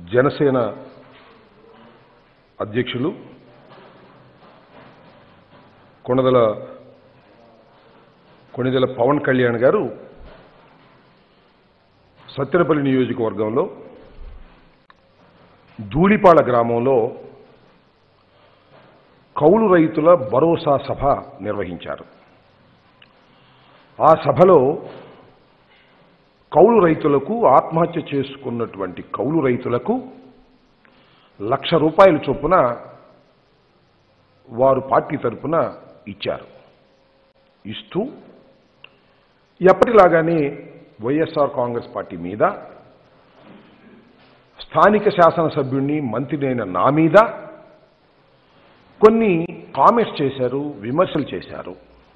జనసేన అధ్యక్షులు కొణదల కొణిదెల పవన్ కళ్యాణ్ గారు సత్తెనపల్లి నియోజకవర్గంలో ధూళిపాళ గ్రామంలో కౌలు రైతుల భరోసా సభ నిర్వహించారు ఆ సభలో కౌలు రైతులకు ఆత్మహత్య చేసుకున్నటువంటి కౌలు రైతులకు లక్ష రూపాయల చొప్పున వారు పార్టీ తరపున ఇచ్చారు ఇస్తూ ఎప్పటిలాగానే వైఎస్ఆర్ కాంగ్రెస్ పార్టీ మీద స్థానిక శాసనసభ్యుణ్ణి మంత్రినైన నా మీద కొన్ని కామెంట్స్ చేశారు విమర్శలు చేశారు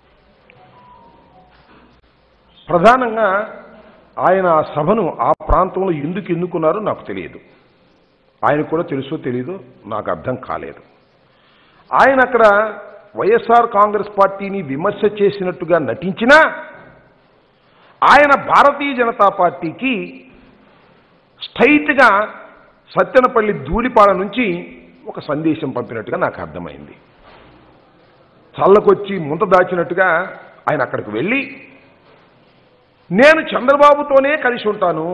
ప్రధానంగా ఆయన ఆ సభను ఆ ప్రాంతంలో ఎందుకు ఎన్నుకున్నారో నాకు తెలియదు ఆయన కూడా తెలుసో తెలీదో నాకు అర్థం కాలేదు ఆయన అక్కడ వైఎస్ఆర్ కాంగ్రెస్ పార్టీని విమర్శ చేసినట్టుగా నటించినా ఆయన భారతీయ జనతా పార్టీకి స్ట్రైట్గా సత్యనపల్లి ధూళిపాల నుంచి ఒక సందేశం పంపినట్టుగా నాకు అర్థమైంది చల్లకొచ్చి ముంత దాచినట్టుగా ఆయన అక్కడికి వెళ్ళి నేను చంద్రబాబుతోనే కలిసి ఉంటాను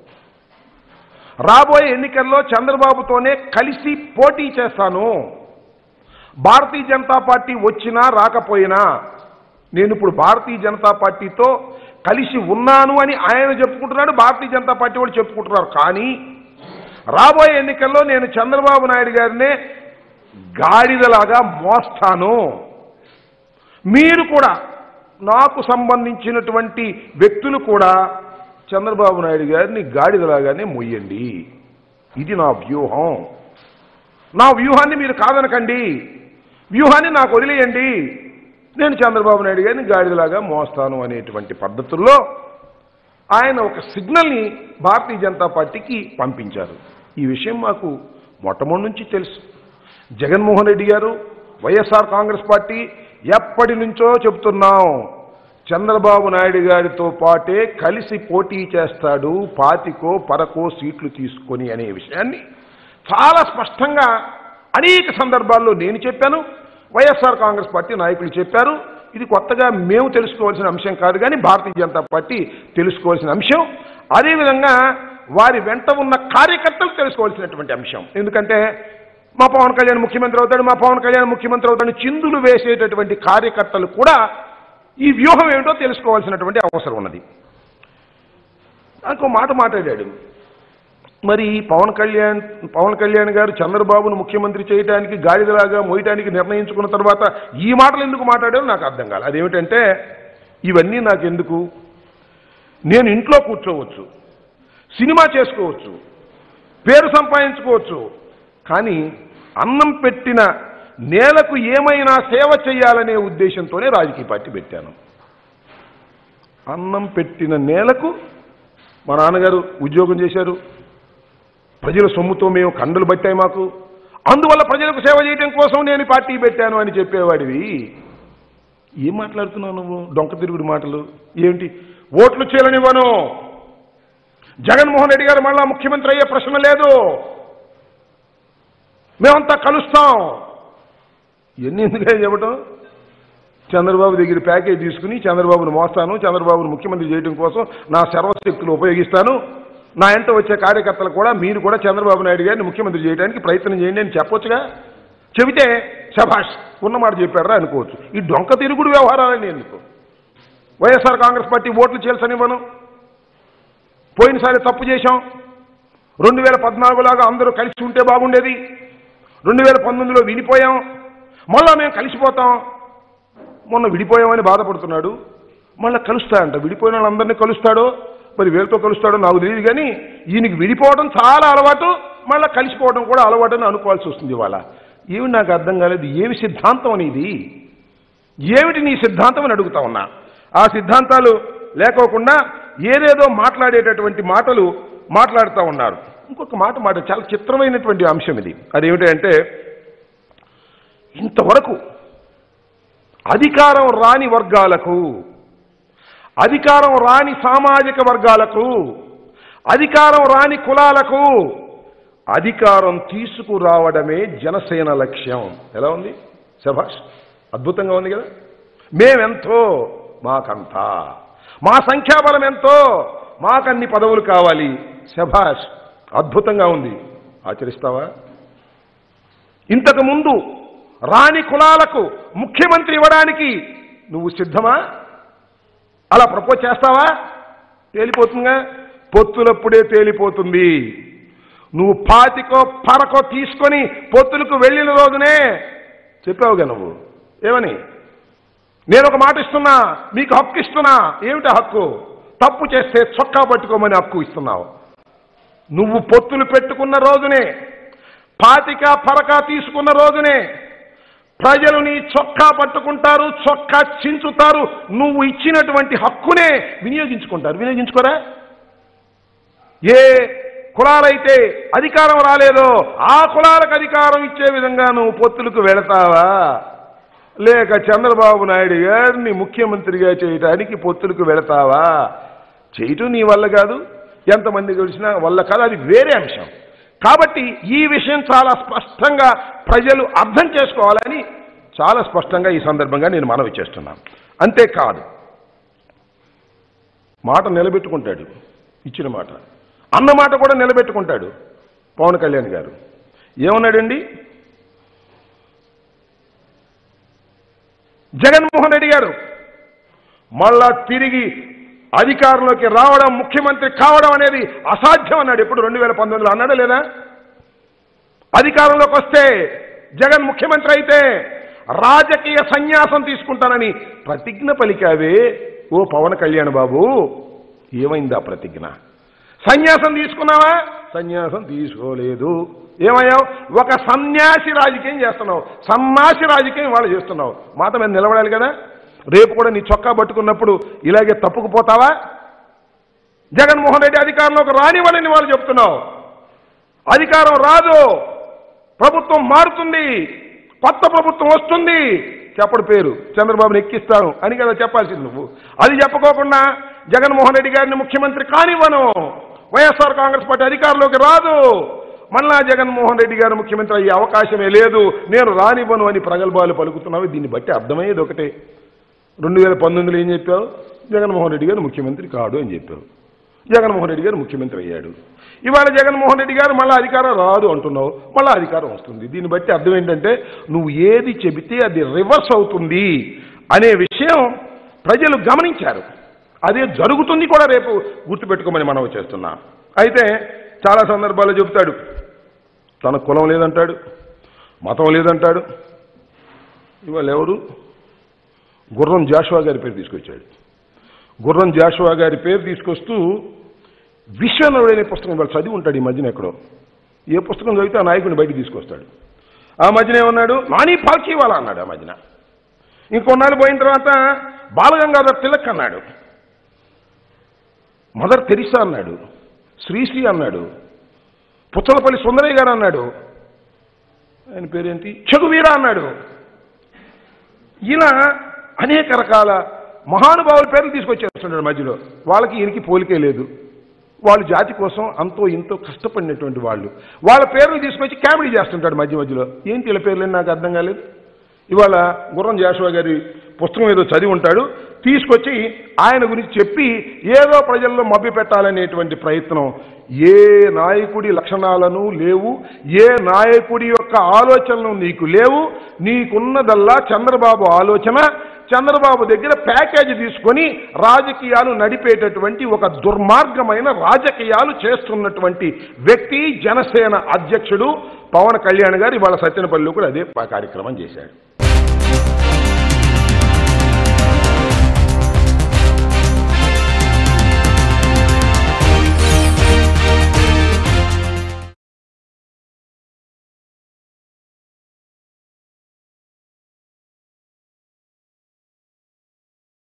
రాబోయే ఎన్నికల్లో చంద్రబాబుతోనే కలిసి పోటీ చేస్తాను భారతీయ జనతా పార్టీ వచ్చినా రాకపోయినా నేను ఇప్పుడు భారతీయ జనతా పార్టీతో కలిసి ఉన్నాను అని ఆయన చెప్పుకుంటున్నాడు భారతీయ జనతా పార్టీ వాళ్ళు చెప్పుకుంటున్నారు కానీ రాబోయే ఎన్నికల్లో నేను చంద్రబాబు నాయుడు గారినే గాడిదలాగా మోస్తాను మీరు కూడా నాకు సంబంధించినటువంటి వ్యక్తులు కూడా చంద్రబాబు నాయుడు గారిని గాడిదలాగానే మొయ్యండి ఇది నా వ్యూహం నా వ్యూహాన్ని మీరు కాదనకండి వ్యూహాన్ని నాకు వదిలేయండి నేను చంద్రబాబు నాయుడు గారిని గాడిదలాగా మోస్తాను అనేటువంటి పద్ధతుల్లో ఆయన ఒక సిగ్నల్ని భారతీయ జనతా పార్టీకి పంపించారు ఈ విషయం మాకు మొట్టమొదటి నుంచి తెలుసు జగన్మోహన్ రెడ్డి గారు వైఎస్ఆర్ కాంగ్రెస్ పార్టీ ఎప్పటి నుంచో చెబుతున్నాం చంద్రబాబు నాయుడు గారితో పాటే కలిసి పోటీ చేస్తాడు పాతికో పరకో సీట్లు తీసుకొని అనే విషయాన్ని చాలా స్పష్టంగా అనేక సందర్భాల్లో నేను చెప్పాను వైఎస్ఆర్ కాంగ్రెస్ పార్టీ నాయకులు చెప్పారు ఇది కొత్తగా మేము తెలుసుకోవాల్సిన అంశం కాదు కానీ భారతీయ జనతా పార్టీ తెలుసుకోవాల్సిన అంశం అదేవిధంగా వారి వెంట ఉన్న కార్యకర్తలు తెలుసుకోవాల్సినటువంటి అంశం ఎందుకంటే మా పవన్ కళ్యాణ్ ముఖ్యమంత్రి అవుతాడు మా పవన్ కళ్యాణ్ ముఖ్యమంత్రి అవుతాడు చిందులు వేసేటటువంటి కార్యకర్తలు కూడా ఈ వ్యూహం ఏమిటో తెలుసుకోవాల్సినటువంటి అవసరం ఉన్నది నాకు మాట మాట్లాడాడు మరి పవన్ కళ్యాణ్ పవన్ కళ్యాణ్ గారు చంద్రబాబును ముఖ్యమంత్రి చేయడానికి గాడిదలాగా మోయటానికి నిర్ణయించుకున్న తర్వాత ఈ మాటలు ఎందుకు మాట్లాడారో నాకు అర్థం కాదు అదేమిటంటే ఇవన్నీ నాకు ఎందుకు నేను ఇంట్లో కూర్చోవచ్చు సినిమా చేసుకోవచ్చు పేరు సంపాదించుకోవచ్చు కానీ అన్నం పెట్టిన నేలకు ఏమైనా సేవ చేయాలనే ఉద్దేశంతోనే రాజకీయ పార్టీ పెట్టాను అన్నం పెట్టిన నేలకు మా నాన్నగారు ఉద్యోగం చేశారు ప్రజల సొమ్ముతో మేము కండలు పట్టాయి మాకు అందువల్ల ప్రజలకు సేవ చేయడం కోసం నేను ఈ పార్టీ పెట్టాను అని చెప్పేవాడివి ఏం మాట్లాడుతున్నావు నువ్వు డొంక తిరుగుడు మాటలు ఏమిటి ఓట్లు చేయలనివ్వను జగన్మోహన్ రెడ్డి గారు మళ్ళా ముఖ్యమంత్రి అయ్యే ప్రశ్న లేదు మేమంతా కలుస్తాం ఎన్ని ఎందుకే చెప్పటం చంద్రబాబు దగ్గర ప్యాకేజ్ తీసుకుని చంద్రబాబును మోస్తాను చంద్రబాబును ముఖ్యమంత్రి చేయడం కోసం నా సర్వశక్తులు ఉపయోగిస్తాను నా ఎంట వచ్చే కార్యకర్తలు కూడా మీరు కూడా చంద్రబాబు నాయుడు గారిని ముఖ్యమంత్రి చేయడానికి ప్రయత్నం చేయండి అని చెప్పొచ్చుగా చెబితే శభాష్ ఉన్నమాట చెప్పారా అనుకోవచ్చు ఈ డొంక తిరుగుడు వ్యవహారాలని ఎందుకు వైఎస్ఆర్ కాంగ్రెస్ పార్టీ ఓట్లు చేల్సనివ్వను పోయినసారి తప్పు చేశాం రెండు వేల పద్నాలుగులాగా అందరూ కలిసి ఉంటే బాగుండేది రెండు వేల పంతొమ్మిదిలో విడిపోయాం మళ్ళా మేము కలిసిపోతాం మొన్న విడిపోయామని బాధపడుతున్నాడు మళ్ళీ కలుస్తాడంట విడిపోయిన వాళ్ళందరినీ కలుస్తాడో మరి వీళ్ళతో కలుస్తాడో నాకు తెలియదు కానీ ఈయనకి విడిపోవడం చాలా అలవాటు మళ్ళీ కలిసిపోవడం కూడా అలవాటు అని అనుకోవాల్సి వస్తుంది ఇవాళ ఏమి నాకు అర్థం కాలేదు ఏమి సిద్ధాంతం అనేది ఏమిటి నీ సిద్ధాంతం అని అడుగుతా ఉన్నా ఆ సిద్ధాంతాలు లేకోకుండా ఏదేదో మాట్లాడేటటువంటి మాటలు మాట్లాడుతూ ఉన్నారు ఇంకొక మాట మాట చాలా చిత్రమైనటువంటి అంశం ఇది అదేమిటంటే ఇంతవరకు అధికారం రాని వర్గాలకు అధికారం రాని సామాజిక వర్గాలకు అధికారం రాని కులాలకు అధికారం తీసుకురావడమే జనసేన లక్ష్యం ఎలా ఉంది శభాష్ అద్భుతంగా ఉంది కదా మేమెంతో మాకంతా మా సంఖ్యాబలం ఎంతో మాకన్ని పదవులు కావాలి శభాష్ అద్భుతంగా ఉంది ఆచరిస్తావా ఇంతకు ముందు రాని కులాలకు ముఖ్యమంత్రి ఇవ్వడానికి నువ్వు సిద్ధమా అలా ప్రపోజ్ చేస్తావా తేలిపోతుందిగా పొత్తులప్పుడే తేలిపోతుంది నువ్వు పాతికో పరకో తీసుకొని పొత్తులకు వెళ్ళిన రోజునే చెప్పావుగా నువ్వు ఏమని నేను ఒక మాట ఇస్తున్నా మీకు హక్కు ఇస్తున్నా ఏమిటి హక్కు తప్పు చేస్తే చొక్కా పట్టుకోమని హక్కు ఇస్తున్నావు నువ్వు పొత్తులు పెట్టుకున్న రోజునే పాతిక పరక తీసుకున్న రోజునే ప్రజలు నీ చొక్కా పట్టుకుంటారు చొక్కా చించుతారు నువ్వు ఇచ్చినటువంటి హక్కునే వినియోగించుకుంటారు వినియోగించుకోరా ఏ కులాలైతే అధికారం రాలేదో ఆ కులాలకు అధికారం ఇచ్చే విధంగా నువ్వు పొత్తులకు వెళతావా లేక చంద్రబాబు నాయుడు గారిని ముఖ్యమంత్రిగా చేయడానికి పొత్తులకు వెళతావా చేయటం నీ వల్ల కాదు ఎంతమంది కలిసినా వల్ల కాదు అది వేరే అంశం కాబట్టి ఈ విషయం చాలా స్పష్టంగా ప్రజలు అర్థం చేసుకోవాలని చాలా స్పష్టంగా ఈ సందర్భంగా నేను మనవి చేస్తున్నాను అంతేకాదు మాట నిలబెట్టుకుంటాడు ఇచ్చిన మాట అన్న మాట కూడా నిలబెట్టుకుంటాడు పవన్ కళ్యాణ్ గారు ఏమన్నాడండి జగన్మోహన్ రెడ్డి గారు మళ్ళా తిరిగి అధికారంలోకి రావడం ముఖ్యమంత్రి కావడం అనేది అసాధ్యం అన్నాడు ఎప్పుడు రెండు వేల పంతొమ్మిదిలో అన్నాడా లేదా అధికారంలోకి వస్తే జగన్ ముఖ్యమంత్రి అయితే రాజకీయ సన్యాసం తీసుకుంటానని ప్రతిజ్ఞ పలికావే ఓ పవన్ కళ్యాణ్ బాబు ఏమైంది ఆ ప్రతిజ్ఞ సన్యాసం తీసుకున్నావా సన్యాసం తీసుకోలేదు ఏమయ్యావు ఒక సన్యాసి రాజకీయం చేస్తున్నావు సన్నాసి రాజకీయం వాళ్ళు చేస్తున్నావు మాట మీద నిలబడాలి కదా రేపు కూడా నీ చొక్కా పట్టుకున్నప్పుడు ఇలాగే తప్పుకుపోతావా జగన్మోహన్ రెడ్డి అధికారంలోకి రానివ్వని వాళ్ళు చెప్తున్నావు అధికారం రాదు ప్రభుత్వం మారుతుంది కొత్త ప్రభుత్వం వస్తుంది చెప్పడు పేరు చంద్రబాబుని ఎక్కిస్తాను అని కదా చెప్పాల్సింది నువ్వు అది చెప్పకోకుండా జగన్మోహన్ రెడ్డి గారిని ముఖ్యమంత్రి కానివ్వను వైఎస్ఆర్ కాంగ్రెస్ పార్టీ అధికారంలోకి రాదు మళ్ళా జగన్మోహన్ రెడ్డి గారు ముఖ్యమంత్రి అయ్యే అవకాశమే లేదు నేను రానివ్వను అని ప్రగల్భాలు పలుకుతున్నావు దీన్ని బట్టి అర్థమయ్యేది ఒకటే రెండు వేల పంతొమ్మిదిలో ఏం చెప్పావు జగన్మోహన్ రెడ్డి గారు ముఖ్యమంత్రి కాడు అని చెప్పావు జగన్మోహన్ రెడ్డి గారు ముఖ్యమంత్రి అయ్యాడు ఇవాళ జగన్మోహన్ రెడ్డి గారు మళ్ళీ అధికారం రాదు అంటున్నావు మళ్ళీ అధికారం వస్తుంది దీన్ని బట్టి అర్థం ఏంటంటే నువ్వు ఏది చెబితే అది రివర్స్ అవుతుంది అనే విషయం ప్రజలు గమనించారు అదే జరుగుతుంది కూడా రేపు గుర్తుపెట్టుకోమని మనం చేస్తున్నాం అయితే చాలా సందర్భాల్లో చెబుతాడు తన కులం లేదంటాడు మతం లేదంటాడు ఇవాళ ఎవరు గుర్రం జాషువా గారి పేరు తీసుకొచ్చాడు గుర్రం జాషువా గారి పేరు తీసుకొస్తూ విశ్వనరుడు అనే పుస్తకం వాళ్ళు చదివి ఉంటాడు ఈ మధ్యన ఎక్కడో ఏ పుస్తకం చదివితే ఆ నాయకుడిని బయటికి తీసుకొస్తాడు ఆ మధ్యన ఏమన్నాడు నాని పాల్కీవాలా అన్నాడు ఆ మధ్యన ఇంకొన్నాళ్ళు పోయిన తర్వాత బాలగంగాధర్ తిలక్ అన్నాడు మదర్ తెరిసా అన్నాడు శ్రీశ్రీ అన్నాడు పుచ్చలపల్లి సుందరయ్య గారు అన్నాడు ఆయన పేరేంటి చెగువీర అన్నాడు ఇలా అనేక రకాల మహానుభావుల పేర్లు తీసుకొచ్చేస్తున్నాడు మధ్యలో వాళ్ళకి ఈయనకి పోలికే లేదు వాళ్ళు జాతి కోసం అంతో ఇంతో కష్టపడినటువంటి వాళ్ళు వాళ్ళ పేర్లు తీసుకొచ్చి కామెడీ చేస్తుంటాడు మధ్య మధ్యలో ఏంటి వీళ్ళ పేర్లు నాకు అర్థం కాలేదు ఇవాళ గుర్రం జాషువా గారి పుస్తకం ఏదో చదివి ఉంటాడు తీసుకొచ్చి ఆయన గురించి చెప్పి ఏదో ప్రజల్లో మభ్య పెట్టాలనేటువంటి ప్రయత్నం ఏ నాయకుడి లక్షణాలను లేవు ఏ నాయకుడి యొక్క ఆలోచనలు నీకు లేవు నీకున్నదల్లా చంద్రబాబు ఆలోచన చంద్రబాబు దగ్గర ప్యాకేజీ తీసుకొని రాజకీయాలు నడిపేటటువంటి ఒక దుర్మార్గమైన రాజకీయాలు చేస్తున్నటువంటి వ్యక్తి జనసేన అధ్యక్షుడు పవన్ కళ్యాణ్ గారు ఇవాళ సత్యనపల్లిలో కూడా అదే కార్యక్రమం చేశాడు